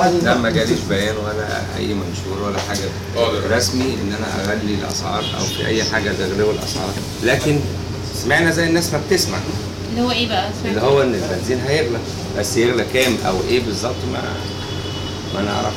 لا ما جاليش بيان ولا اي منشور ولا حاجه آه، رسمي ان انا اغلي الاسعار او في اي حاجه تغلوا الاسعار لكن سمعنا زي الناس ما بتسمع اللي هو ايه بقى؟ اللي هو ان البنزين هيغلى بس يغلى كام او ايه بالظبط ما ما نعرفش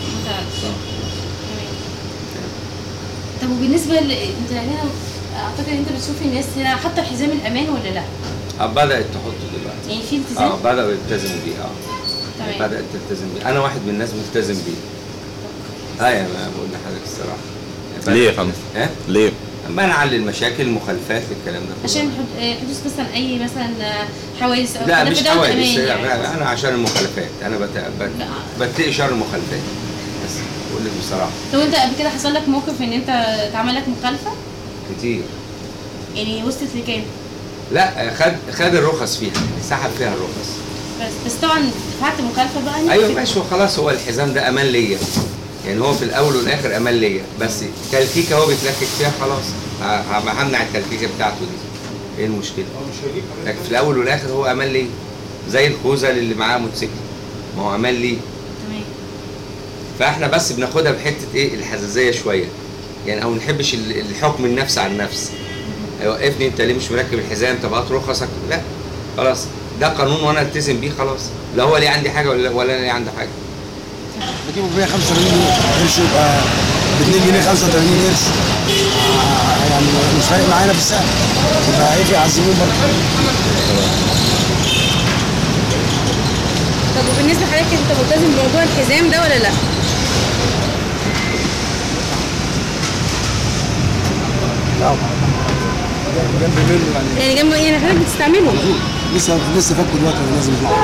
طب وبالنسبه ل... انت هنا اعتقد انت بتشوف الناس هنا حتى حزام الامان ولا لا؟ آه، بدات تحطه دلوقتي يعني في التزام؟ اه بداوا يلتزموا بيه اه تمام بدات تلتزم بيه انا واحد من الناس ملتزم بيه اه يا ما بقول لحضرتك الصراحه ليه يا فندم؟ ها؟ ليه؟ منع للمشاكل المخالفات الكلام ده كله. عشان حد- آه، حدوث مثلا اي مثلا آه، حوادث او لا كده مش في دولة حوادث أمان لا، يعني. لا، انا عشان المخالفات انا بت... بت... لا. بتقي شر المخالفات بس بقول لك بصراحه طب انت قبل كده حصل لك موقف ان انت اتعمل لك مخالفه؟ كتير يعني وصلت لكام؟ لا خد خد الرخص فيها سحب فيها الرخص بس بس طبعا دفعت مخالفه بقى إنك ايوه تبقى- ماشي وخلاص هو الحزام ده امان ليا يعني هو في الاول والاخر امان ليا بس تلكيكه هو بيتلكك فيها خلاص ه- ه- همنع التلكيكه بتاعته دي ايه المشكله لكن في الاول والاخر هو امان ليا زي الخوذه اللي معاه موتوسيكل ما هو امان ليه تمام فاحنا بس بناخدها بحته ايه الحساسيه شويه يعني او نحبش ال- الحكم النفس عن النفس هيوقفني انت ليه مش مركب الحزام طب هات رخصك لا خلاص ده قانون وانا التزم بيه خلاص لا هو ليه عندي حاجه ولا ولا انا ليه عندي حاجه بجيبه ب 185 قرش يبقى ب 2 جنيه 85 قرش آه، يعني مش فارق معانا في السعر يبقى هيجي على الزبون برضه طب وبالنسبه لحضرتك انت ملتزم بموضوع الحزام ده ولا لا؟ جنب منه يعني يعني جنبه ايه حضرتك بتستعمله؟ لسه لسه فاكره دلوقتي وانا نازل بيه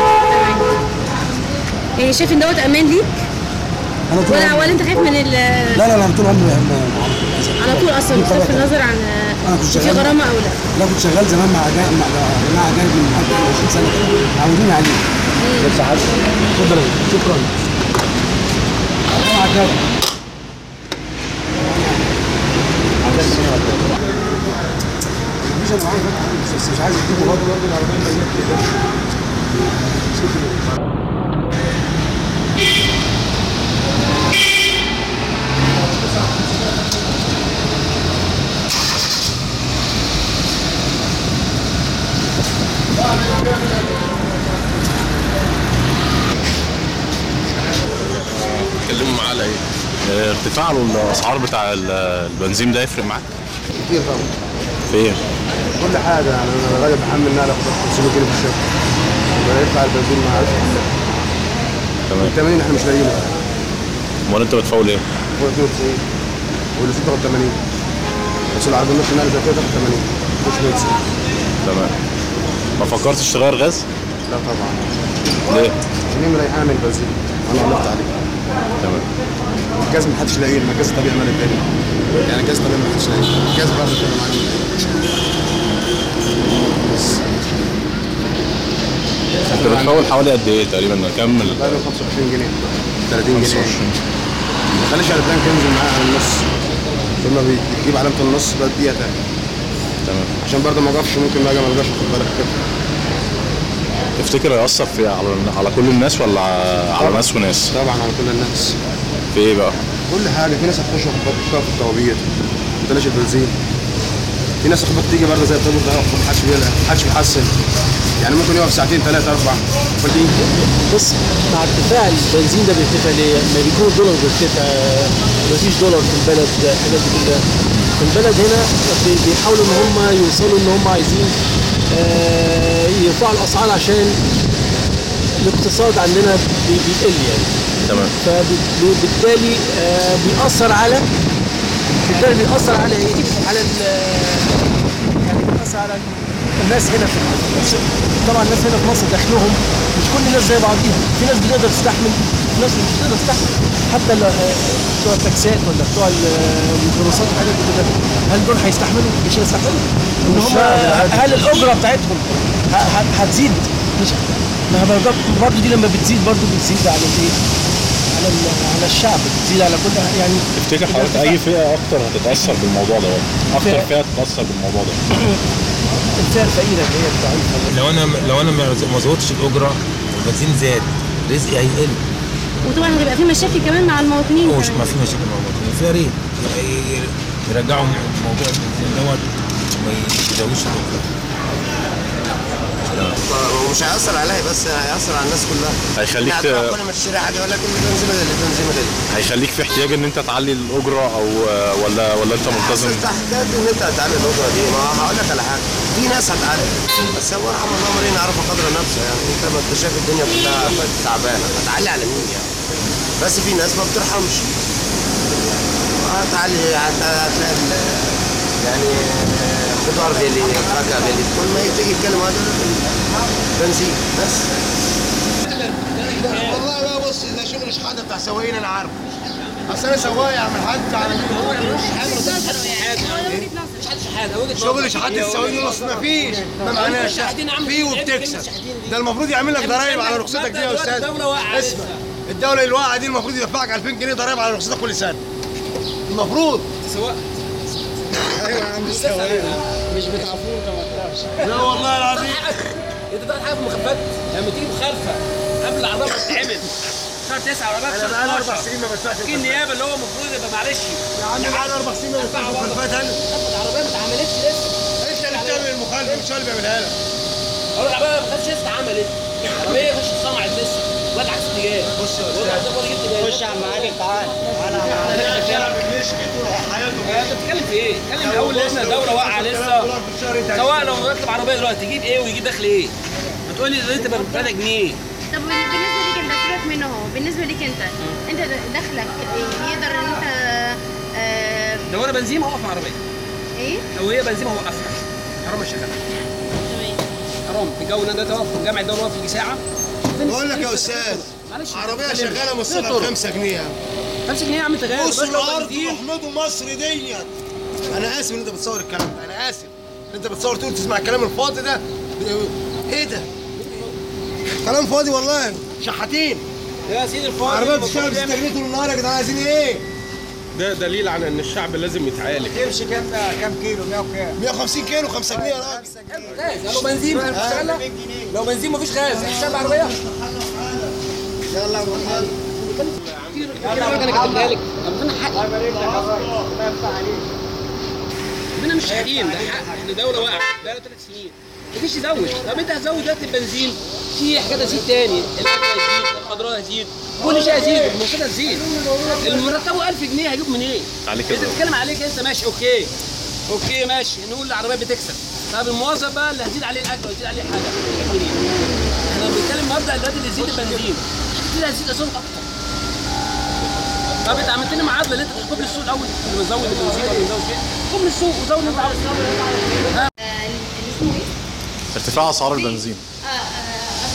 يعني شايف ان دوت امان ليك؟ انا طول ولا عمري- ولا انت خايف من ال لا لا لا انا طول عمري بحب على طول اصلا دي بصرف طبعاً. النظر عن أنا كنت في شغال- غرامه او لا لا كنت شغال زمان مع جا- مع مع جانب من حد 20 سنه كده عودوني عليه بس حاجه اتفضل يا باشا. شكرا مع جانب مفيش انا معايا فتحة، بس مش عايز اديله برضه برضه العربيه اتكلموا معاه على ايه؟ آه، ارتفاع الاسعار بتاع ال- البنزين ده يفرق معاك؟ كتير طبعا في ايه؟ كل حاجه يعني انا راجل بحمل نقله باخد 500 جنيه في الشهر يبقى يدفع البنزين مع 1000 تمام 80 احنا مش لاقيينه امال انت بتفاول ايه؟ فوق 92 واللي فيه تاخد 80 بس العربيه نص نقل زي كده تاخد 80 مش 190 تمام ما فكرتش تغير غاز؟ لا طبعا ليه؟ عشان يعمل اي حاجه من البنزين انا غلطت عليه تمام الجاز ما حدش لاقيه ما الجاز طبيعي مال الدنيا يعني الجاز طبيعي ما حدش لاقيه الجاز بقى اللي معانا بس انت بتفاول حوالي قد ايه تقريبا كمل بقى له 25 جنيه 30 جنيه 25 ما تخليش على البلان تنزل معاه على النص ثم بتجيب علامه النص بقى دقيقه تاني تمام عشان برضه ما اقفش ممكن ما اجي ما القاش واخد بالك كده تفتكر هيأثر في على على كل الناس ولا ع- على ناس وناس؟ طبعا على كل الناس في ايه بقى؟ كل حاجه في ناس هتخش تقف في الطوابير ما تلاقيش البنزين في ناس اخبط تيجي برضه زي الطابور ده ما حدش بيلحق ما حدش بيحسن يعني ممكن يقف ساعتين ثلاثه اربع فدي بص مع ارتفاع البنزين ده بيرتفع ليه؟ لما بيكون الدولار بيرتفع مفيش دولار في البلد الحاجات دي كلها في البلد هنا بي- بيحاولوا ان هم يوصلوا ان هم عايزين آه، يرفعوا الاسعار عشان الاقتصاد عندنا بي- بيقل يعني تمام فبالتالي آه، بيأثر على بالتالي بيأثر على ايه؟ على ال- يعني بيأثر على الناس هنا في مصر طبعا الناس هنا في مصر دخلهم مش كل الناس زي بعضيها في ناس بتقدر تستحمل في ناس مش بتقدر تستحمل حتى ال- آه، بتوع التاكسات ولا بتوع ال- الميكروباصات والحاجات دي كلها هل دول هيستحملوا؟ مش هيستحملوا ان هم هل الاجره بتاعتهم ه- ه- هتزيد مش ما هي برضه برضه دي لما بتزيد برضه بتزيد على الايه؟ على ال- على الشعب بتزيد على كل يعني تفتكر حضرتك اي فئه اكتر هتتاثر بالموضوع ده اكتر فئه هتتاثر بالموضوع ده الفئه الفقيره اللي هي الضعيفه لو انا لو انا ما ما زودتش الاجره والبنزين زاد رزقي هيقل وطبعا هتبقى في مشاكل كمان مع المواطنين هو كمان. ما في مشاكل مع المواطنين فيا ريت ي- ي- يرجعوا موضوع البنزين دوت وما يزودوش الأجرة. هو مش هيأثر عليا بس هيأثر على الناس كلها هيخليك يعني ت- هتروح كل ما تشتري حاجه يقول لك البنزين غالي البنزين غالي هيخليك في احتياج ان انت تعلي الاجره او ولا ولا انت ملتزم بس حكايه ان انت هتعلي الاجره دي ما هقول لك على حاجه في ناس هتعلي بس هو رحم الله امرين يعرف قدر نفسه يعني انت ما انت شايف الدنيا كلها تعبانه هتعلي على مين يعني بس في ناس ما بترحمش هتعلي هت- هتلاقي ال- يعني خضار غالي فاكهه غالي كل ما تيجي تتكلم هذا بنزين بس والله بقى بص ده شغل شحاته بتاع سواقين انا عارفه اصل انا سواق يا عم الحاج على شغل شحاته السواقين دول اصل ما فيش ما معناش فيه وبتكسب ده المفروض يعمل لك ضرايب على رخصتك دي يا استاذ اسمع الدوله الواقعه دي المفروض يدفعك 2000 جنيه ضرايب على رخصتك كل سنه المفروض سواء ايوه يا عم السواقين مش بتعرفون ما لا والله العظيم انت بتاخد حاجه في مخالفات لما تيجي مخالفه قبل العربيه ما تتعمل شهر 9 عربيه انا شهر بقالي اربع 12 سنين ما بدفعش في النيابه اللي هو المفروض يبقى معلش يا عم بقالي اربع سنين ما بدفعش مخالفات انا العربيه ما اتعملتش لسه انت اللي بتعمل المخالفه مش هو اللي بيعملها لك اقول لك العربيه ما كانتش لسه اتعملت العربيه مش اتصنعت لسه ولا عكس اتجاه بص يا استاذ خش على المعالي تعال انت بتتكلم في ايه؟ اتكلم من اول احنا دوله واقعه لسه سواء لو ركب عربيه دلوقتي تجيب ايه ويجيب دخل ايه؟ بتقول لي انت ب 3 جنيه طب بالنسبه ليك انت سيبك منه هو بالنسبه ليك انت انت دخلك ايه يقدر ان انت آه لو انا بنزين هوقف العربيه ايه لو هي بنزين هوقفها حرام اشغلها تمام حرام الجو ده ده واقف جامع الدوله واقف يجي ساعه بقول لك يا استاذ معلش عربيه شغاله مصرها ب 5 جنيه يا عم 5 جنيه يا عم انت غالي بص الارض محمود مصر ديت انا اسف ان انت بتصور الكلام ده انا اسف ان انت بتصور تقول تسمع الكلام الفاضي ده ايه ده كلام فاضي والله شحاتين يا سيدي الفاضل عربيه بتشتغل ب 6 جنيه طول النهار يا جدعان عايزين ايه ده دليل على ان الشعب لازم يتعالج تمشي كام كام كيلو 100 وكام 150 كيلو 5 جنيه يا راجل غاز لو بنزين شغاله لو بنزين مفيش غاز حساب عربيه يلا انا كاتبها لك طب انا حق ربنا مش شايفين ده حق احنا دوله واقعه بقى ثلاث سنين مفيش يزود طب انت هتزود دلوقتي البنزين في حاجات هتزيد تاني الاكل هيزيد الخضراء هتزيد كل شيء هيزيد المرتب هتزيد المرتبه 1000 جنيه هيجيب منين؟ عليك انت كده. بتتكلم عليك انت ماشي اوكي اوكي ماشي نقول العربيه بتكسب طب الموظف بقى اللي هتزيد عليه الاكل وهتزيد عليه حاجه هيجيب منين؟ احنا بنتكلم مبدا دلوقتي اللي يزيد البنزين كده هتزيد اسهم اكتر طب انت عملت لي معادله اللي انت تحكم لي السوق الاول اللي بنزود البنزين ولا بنزود شيء حكم لي السوق وزود اللي انت عاوز ها آه، اللي اسمه ايه؟ ارتفاع اسعار البنزين آه، آه،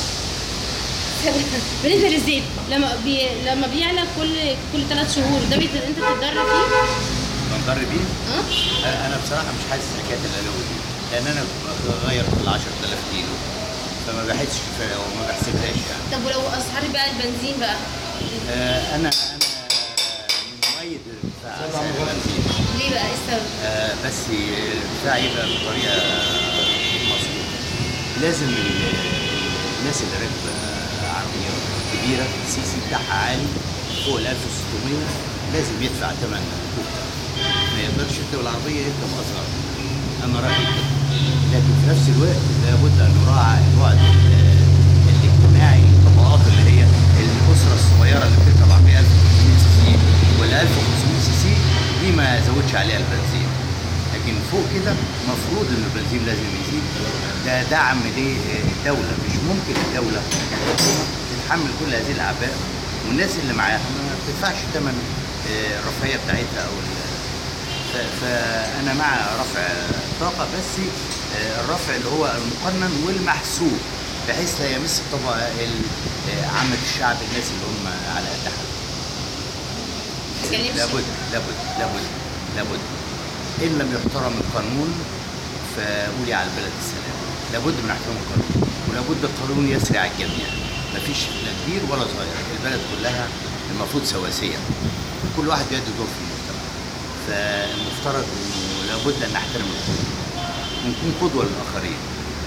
بالنسبه للزيت لما بي... لما بيعلى كل كل ثلاث شهور ده بيت... انت بتتدرب فيه؟ بنضر بيه اه انا بصراحه مش حاسس حكايه الالوي دي لان انا بغير ال 10000 كيلو فما بحسش فيها وما بحسبهاش يعني طب ولو اسعار بقى البنزين بقى آه، انا انا من مؤيد ارتفاع سعر البنزين ليه بقى ايه السبب؟ آه، بس الارتفاع يبقى بطريقه مظبوطه لازم ال- الناس اللي راكبه عربيه كبيره السي سي بتاعها عالي فوق ال 1600 لازم يدفع ثمن كوتا ما يقدرش يركب العربيه يركب اصغر انا رايي كده لكن في نفس الوقت لابد ان يراعى البعد ال- الاجتماعي الطبقات اللي هي الاسره الصغيره اللي بتركب عربيه 1500 سي سي ولا 1500 سي سي دي ما زودش عليها البنزين لكن فوق كده المفروض ان البنزين لازم يزيد ده دعم للدوله مش ممكن الدوله تتحمل كل هذه الاعباء والناس اللي معاها ما بتدفعش ثمن آه، الرفاهيه بتاعتها او ال- ف- فانا مع رفع الطاقه بس آه، الرفع اللي هو المقنن والمحسوب بحيث لا يمس الطبقه ال- آه، عامه الشعب الناس اللي هم على قد حالهم يعني مش- لابد لابد لابد لابد ان لم يحترم القانون فقولي على البلد السلام لابد من احترام القانون ولابد القانون يسري على الجميع مفيش لا كبير ولا صغير البلد كلها المفروض سواسيه كل واحد يؤدي دور في المجتمع فالمفترض انه لابد ان نحترم القانون ونكون قدوه للاخرين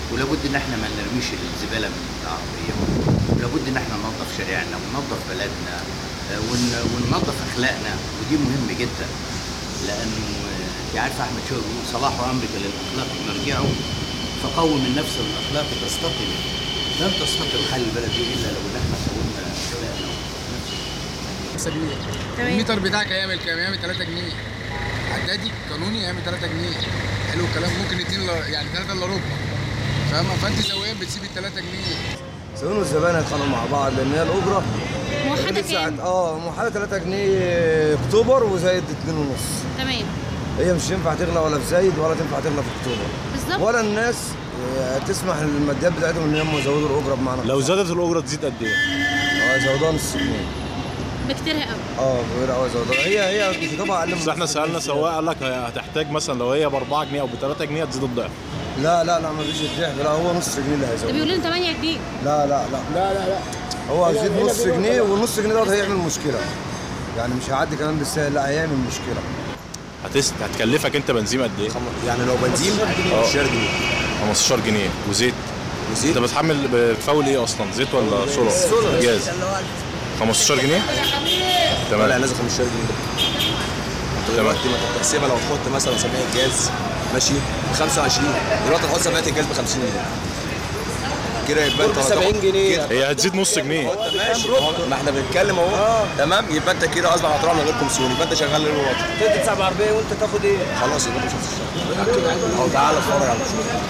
ولابد ان احنا ما نرميش الزباله من العربيه ولابد ان احنا ننظف شارعنا وننظف بلدنا آه، ون- وننظف اخلاقنا ودي مهم جدا لانه آه، انت عارف احمد شوقي بيقول صلاح امرك للاخلاق مرجعه فقوم النفس بالاخلاق تستقم لن تستقم حال البلد دي الا لو ان احنا قومنا اخلاقنا 5 جنيه تمام. المتر بتاعك هيعمل كام؟ هيعمل 3 جنيه عدادي قانوني هيعمل 3 جنيه حلو الكلام ممكن 2 ل... يعني 3 الا ربع فاهمه فانت سواق بتسيب ال 3 جنيه الزبون والزبائن هيتخانقوا مع بعض لان هي الاجره موحده ساعة كام؟ اه موحده 3 جنيه اكتوبر وزايد 2 ونص تمام هي مش ينفع تغلى ولا في زايد ولا تنفع تغلى في اكتوبر بالظبط ولا الناس آه، تسمح الماديات بتاعتهم ان هم يزودوا الاجره بمعنى لو أصح. زادت الاجره تزيد قد ايه؟ اه يزودوها نص جنيه بكتيرها قوي اه غير اه يزودوها هي هي مش طبعا اقل من بس احنا نص سالنا جنيه. سواق قال لك هتحتاج مثلا لو هي ب 4 جنيه او ب 3 جنيه هتزيد الضعف لا لا لا ما فيش الضعف لا هو نص جنيه اللي ده هيزود بيقولوا لنا 8 جنيه لا لا لا لا لا لا هو هيزيد نص جنيه والنص جنيه دوت هيعمل مشكله يعني مش هيعدي كمان بالسهل لا هيعمل مشكله هتست... هتكلفك انت بنزين قد ايه؟ يعني لو بنزين 15 جنيه 15 جنيه وزيت وزيت انت بتحمل بتفول ايه اصلا زيت ولا سولار؟ سولار. جاز 15 جنيه؟ طالع تمام نازل 15 جنيه انت تمام. دلوقتي ما انت بتحسبها لو تحط مثلا سبعية جاز ماشي ب 25 دلوقتي تحط سبعية الجاز ب 50 جنيه كده يبقى انت 70 جنيه هي هتزيد نص جنيه ماشي ما احنا بنتكلم اهو تمام يبقى انت كده اصبح هتروح من غير كومسيون يبقى انت شغال ليل ووطن تدي تسعة عربيه وانت تاخد ايه؟ خلاص يبقى انت مش هتشتغل او تعالى اتفرج على الشغل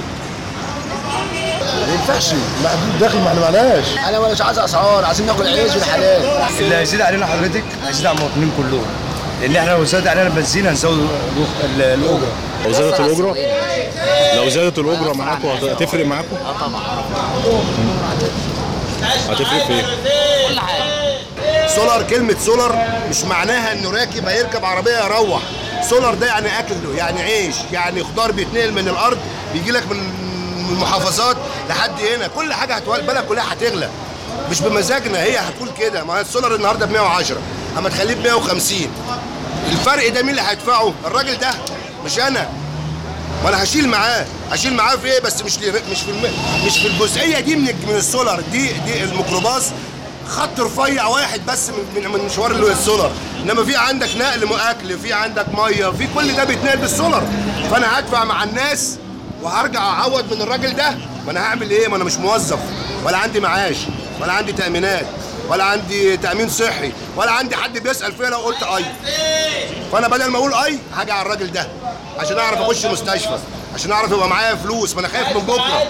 ما ينفعش محدود داخل ما احنا معناش انا مش عايز اسعار عايزين ناكل عيش بالحلال اللي هيزيد علينا حضرتك هيزيد على المواطنين كلهم لان احنا لو زاد علينا البنزين هنزود ال- الاجره لو زادت الاجره لو زادت الاجره معاكم هت- هتفرق معاكم؟ اه طبعا هتفرق في ايه؟ سولار كلمة سولار مش معناها انه راكب هيركب عربية يروح سولار ده يعني اكل يعني عيش يعني خضار بيتنقل من الارض بيجي لك من من المحافظات لحد هنا كل حاجة هتولد البلد كلها هتغلى مش بمزاجنا هي هتقول كده ما هي السولار النهارده ب 110 اما تخليه ب 150 الفرق ده مين اللي هيدفعه؟ الراجل ده مش انا ما انا هشيل معاه هشيل معاه في ايه بس مش لي مش في الم... مش في الجزئيه دي من من السولار دي دي الميكروباص خط رفيع واحد بس من من من مشوار اللي هو السولار انما في عندك نقل م- اكل في عندك ميه في كل ده بيتنقل بالسولار فانا هدفع مع الناس وهرجع اعوض من الراجل ده ما انا هعمل ايه ما انا مش موظف ولا عندي معاش ولا عندي تامينات ولا عندي تامين صحي ولا عندي حد بيسال فيا لو قلت اي فانا بدل ما اقول اي هاجي على الراجل ده عشان اعرف اخش مستشفى عشان اعرف يبقى معايا فلوس ما انا خايف من بكره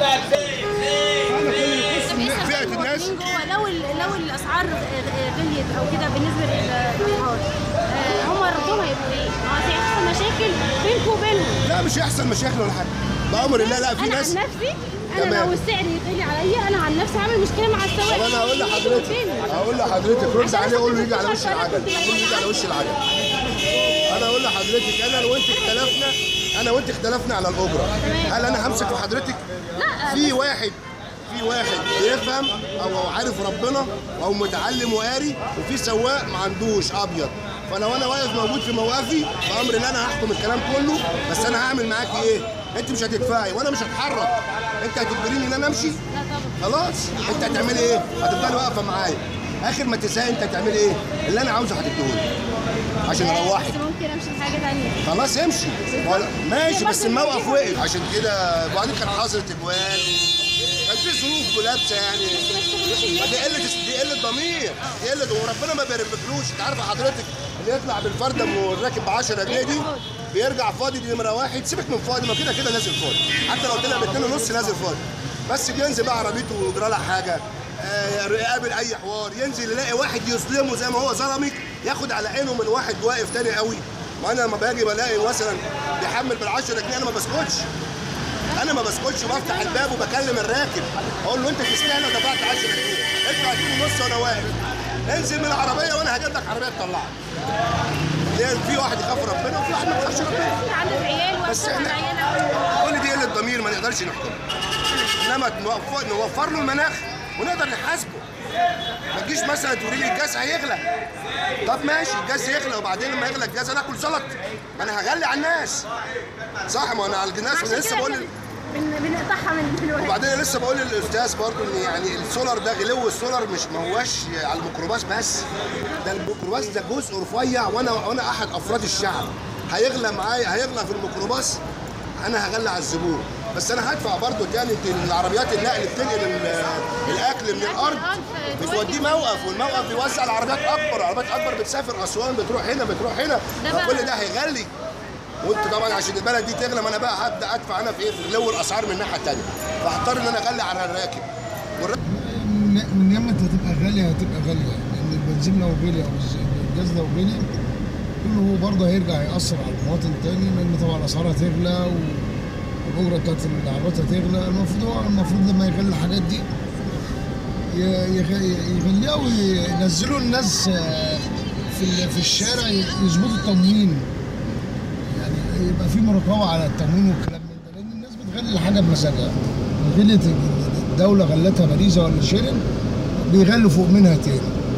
فئه الناس جوه لو ال- لو الاسعار غليت او كده بالنسبه للاسعار آه، هم ردهم هيبقوا ايه؟ ما هو هيحصل مشاكل بينكم وبينهم لا مش هيحصل مشاكل ولا حاجه بامر الله لا في انا ناس عن نفسي انا تمام. لو السعر يغلي عليا انا عن نفسي هعمل مشكله مع السواق طب انا هقول لحضرتك هقول لحضرتك رد عليه قول له يجي على وش العجل قول له يجي على وش العجل انا اقول لحضرتك انا وانت اختلفنا انا وانت اختلفنا على الاجره هل انا همسك في حضرتك لا في واحد في واحد بيفهم او عارف ربنا او متعلم وقاري وفي سواق ما عندوش ابيض فلو انا واقف موجود في موقفي بامر ان انا هحكم الكلام كله بس انا هعمل معاكي ايه؟ انت مش هتدفعي وانا مش هتحرك انت هتجبريني ان انا امشي لا طبعا خلاص انت هتعملي ايه؟ هتفضلي واقفه معايا اخر ما تزهقي انت هتعملي ايه؟ اللي انا عاوزه هتديهولي عشان اروحك بس ممكن امشي في حاجه ثانيه خلاص امشي ولا- ماشي بس الموقف وقف عشان كده وبعدين كان حاصل تجوال كان في ظروف كلابسه يعني ما تشتغلوش الناس دي قله دي قله ضمير دي قله وربنا ما بيربكلوش انت عارفه حضرتك اللي يطلع بالفرده والراكب ب 10 جنيه دي بيرجع فاضي دي نمره واحد سيبك من فاضي ما كده كده نازل فاضي حتى لو طلع باتنين ونص نازل فاضي بس بينزل بقى عربيته ويجرى لها حاجه آه، يقابل اي حوار ينزل يلاقي واحد يظلمه زي ما هو ظلمك ياخد على عينه من واحد واقف تاني قوي ما انا لما باجي بلاقي مثلا بيحمل بال 10 جنيه انا ما بسكتش انا ما بسكتش بفتح الباب وبكلم الراكب اقول له انت تستاهل أنا دفعت 10 جنيه ادفع 2 ونص وانا واقف انزل من العربيه وانا هجيب لك عربيه تطلعك لان في واحد يخاف ربنا وفي واحد ما يخافش ربنا عندك عيال بس وأكتر من احنا عيال كل دي قله ضمير ما نقدرش نحكمها انما نوفر, نوفر له المناخ ونقدر نحاسبه ما تجيش مثلا تقولي لي الجاز هيغلى طب ماشي الجاز يغلى وبعدين لما يغلى الجاز انا اكل زلط ما انا هغلي على الناس صح ما انا على الناس عشان انا لسه كده بقول احنا- بن- بنقطعها من دلوقتي وبعدين أنا لسه بقول للاستاذ برضو ان يعني السولار ده غلو السولار مش ما هوش على الميكروباص بس ده الميكروباص ده جزء رفيع وانا وانا احد افراد الشعب هيغلى معايا هيغلى في الميكروباص انا هغلى على الزبون بس انا هدفع برضو تاني العربيات النقل بتنقل ال- الاكل من الارض بتوديه موقف والموقف بيوزع العربيات اكبر عربيات اكبر بتسافر اسوان بتروح هنا بتروح هنا ده بقى- فكل ده هيغلي وانت طبعا عشان البلد دي تغلى ما انا بقى هبدا ادفع انا في ايه في غلو الاسعار من الناحيه الثانيه فهضطر ان انا اغلي على الراكب والراكب من من يوم انت هتبقى غاليه هتبقى غاليه لان البنزين لو غلي او الز- الجاز لو غلي كله هو برضه هيرجع ياثر على المواطن تاني لان طبعا الاسعار هتغلى و- والاجره بتاعت العربيات هتغلى المفروض هو المفروض لما يغلي الحاجات دي ي- يغ- يغليها وينزلوا الناس آه، في ال- في الشارع ي- يظبطوا التموين يعني يبقى في مراقبه على التموين والكلام من ده لان الناس بتغلي الحاجه بمزاجها غلت الدوله غلتها باريزا ولا شيرن بيغلوا فوق منها تاني